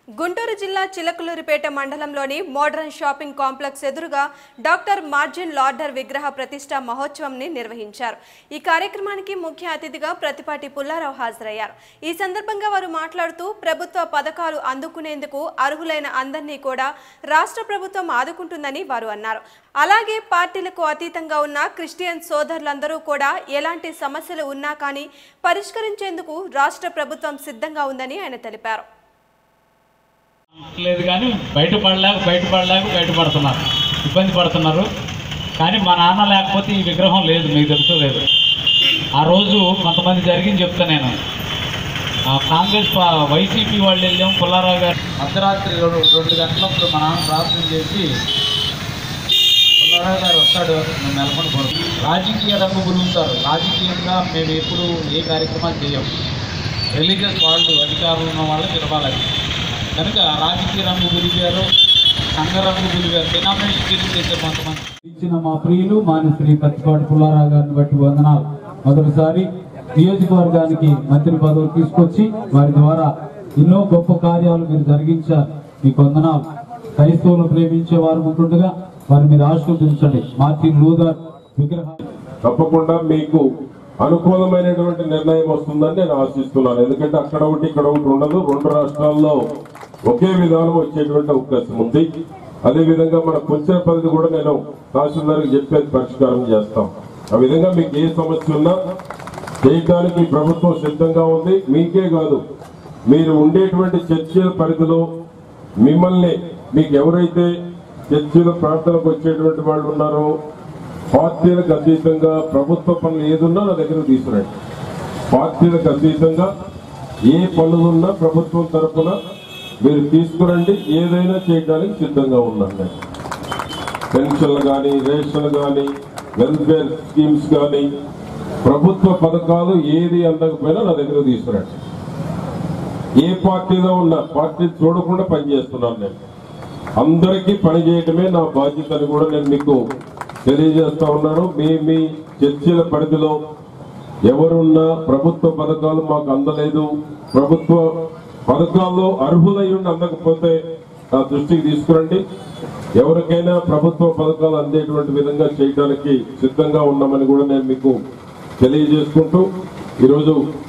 గుంటూరు జిల్లా చిలకలూరిపేట మండలంలోని modern shopping complex ఎదురుగా డాక్టర్ మార్జిన్ లార్డర్ విగ్రహ ప్రతిష్ట మహోత్సవంని నిర్వహించారు ఈ కార్యక్రమానికి ముఖ్య అతిథిగా ప్రతిపాటి పుల్లారావు హాజరయ్యారు ఈ సందర్భంగా వారు మాట్లాడుతూ ప్రభుత్వ పథకాలు అందుకునేందుకు అర్హులైన అందరినీ కూడా రాష్ట్ర ప్రభుత్వం ఆదుకుంటుందని వారు అన్నారు అలాగే పార్టీలకు అతీతంగా ఉన్న క్రిస్టియన్ సోదరులందరూ కూడా ఎలాంటి సమస్యలు ఉన్నా కానీ పరిష్కరించేందుకు రాష్ట్ర ప్రభుత్వం సిద్ధంగా ఉందని ఆయన తెలిపారు లేదు కానీ బయటపడలేక బయటపడలేక బయటపడుతున్నారు ఇబ్బంది పడుతున్నారు కానీ మా నాన్న లేకపోతే ఈ విగ్రహం లేదు మీకు తెలుసో లేదు ఆ రోజు కొంతమంది జరిగింది చెప్తా నేను ఆ కాంగ్రెస్ పా- వైసీపీ వాళ్ళు వెళ్ళాం పుల్లారావు గారు అర్ధరాత్రి రెండు రెండు గంటలప్పుడు మా నాన్న ప్రార్థన చేసి పుల్లారావు గారు వస్తాడు మేము నెలకొని పోరు రాజకీయ రంగు గురువుతారు రాజకీయంగా మేము ఎప్పుడు ఏ కార్యక్రమాలు చేయం రిలీజియస్ వాళ్ళు అధికారులు ఉన్న వాళ్ళు తిరగాలి కనుక రాజకీయ రంగు గురిగారు సంఘ రంగు గురిగారు డినామినేషన్ గిరి చేసే కొంతమంది ఇచ్చిన మా ప్రియులు మాని శ్రీ పత్తిపాటి పుల్లారావు గారిని బట్టి వందనాలు మొదటిసారి నియోజకవర్గానికి మంత్రి పదవి తీసుకొచ్చి వారి ద్వారా ఎన్నో గొప్ప కార్యాలు మీరు జరిగించారు మీకు వందనాలు క్రైస్తవులు ప్రేమించే వారు ఉంటుండగా వారిని మీరు ఆశీర్వదించండి మార్టిన్ లూథర్ విగ్రహాలు తప్పకుండా మీకు అనుకూలమైనటువంటి నిర్ణయం వస్తుందని నేను ఆశిస్తున్నాను ఎందుకంటే అక్కడ ఒకటి ఇక్కడ ఒకటి ఉండదు రెండు రాష్ట్రాల్లో ఒకే విధానం వచ్చేటువంటి అవకాశం ఉంది అదే విధంగా మన కొంచెం పరిధి కూడా నేను తహసీల్దార్కి చెప్పేది పరిష్కారం చేస్తాం ఆ విధంగా మీకు ఏ సమస్య ఉన్నా చేయడానికి ఈ ప్రభుత్వం సిద్ధంగా ఉంది మీకే కాదు మీరు ఉండేటువంటి చర్చల పరిధిలో మిమ్మల్ని మీకు ఎవరైతే చర్చిల ప్రార్థనకు వచ్చేటువంటి వాళ్ళు ఉన్నారో పార్టీలకు అతీతంగా ప్రభుత్వ పనులు ఏదున్నా నా దగ్గర తీసుకురండి పార్టీలకు అతీతంగా ఏ పనులున్నా ప్రభుత్వం తరఫున మీరు తీసుకురండి ఏదైనా చేయడానికి సిద్ధంగా ఉన్నాను నేను పెన్షన్లు కానీ రేషన్ కానీ వెల్ఫేర్ స్కీమ్స్ కానీ ప్రభుత్వ పథకాలు ఏది అందకపోయినా నా దగ్గర తీసుకురండి ఏ పార్టీలో ఉన్న పార్టీ చూడకుండా పనిచేస్తున్నాను నేను అందరికీ పని చేయటమే నా బాధ్యత అని కూడా నేను మీకు తెలియజేస్తా ఉన్నాను మీ మీ చర్చల పరిధిలో ఎవరున్నా ప్రభుత్వ పథకాలు మాకు అందలేదు ప్రభుత్వ పథకాల్లో అర్హులై ఉండి అందకపోతే నా దృష్టికి తీసుకురండి ఎవరికైనా ప్రభుత్వ పథకాలు అందేటువంటి విధంగా చేయడానికి సిద్ధంగా ఉన్నామని కూడా నేను మీకు తెలియజేసుకుంటూ ఈరోజు